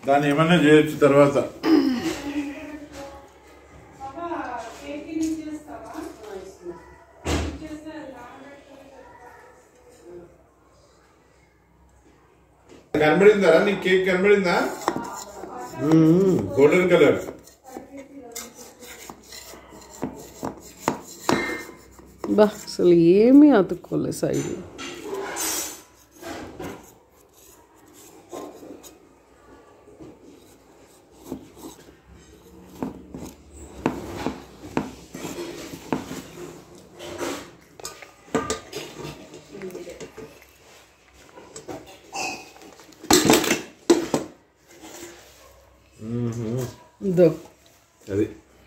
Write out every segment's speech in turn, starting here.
దాన్ని ఏమన్నా చేయొచ్చు తర్వాత కనబడిందా నీ కేక్ కనబడిందా గోల్డెన్ కలర్ బా అసలు ఏమీ అతుక్కోలే సైడ్ ఇదో అది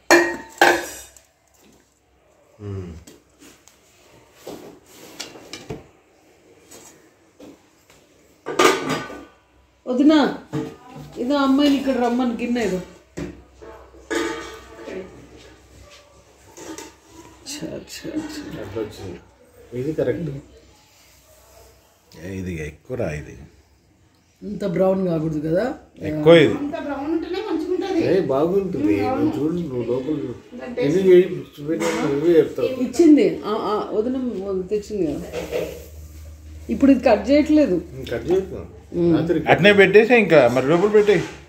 వదినా ఇదో అమ్మాయిని ఇక్కడ రమ్మని గిన్నె ఇదో ఛ, ఛ, ఛ. అట్లా వచ్చింది ఇది కరెక్ట్ ఇది ఎక్కువ రా ఇది ఇంత బ్రౌన్ కాకూడదు కదా ఎక్కువ ఇది అంత బ్రౌన్ ఉంటేనే మంచిగా ఉంటుంది ఏ బాగుంటుంది నువ్వు చూడు నువ్వు లోపల చూడు. ఎన్ని వేయి చూపెట్టినా నువ్వే చెప్తావు ఇచ్చింది ఆ, ఆ, వదిన తెచ్చింది కదా ఇప్పుడు ఇది కట్ చేయట్లేదు కట్ చేస్తాను రాత్రి అట్నే పెట్టేసి ఇంకా మరి లోపల పెట్టేయి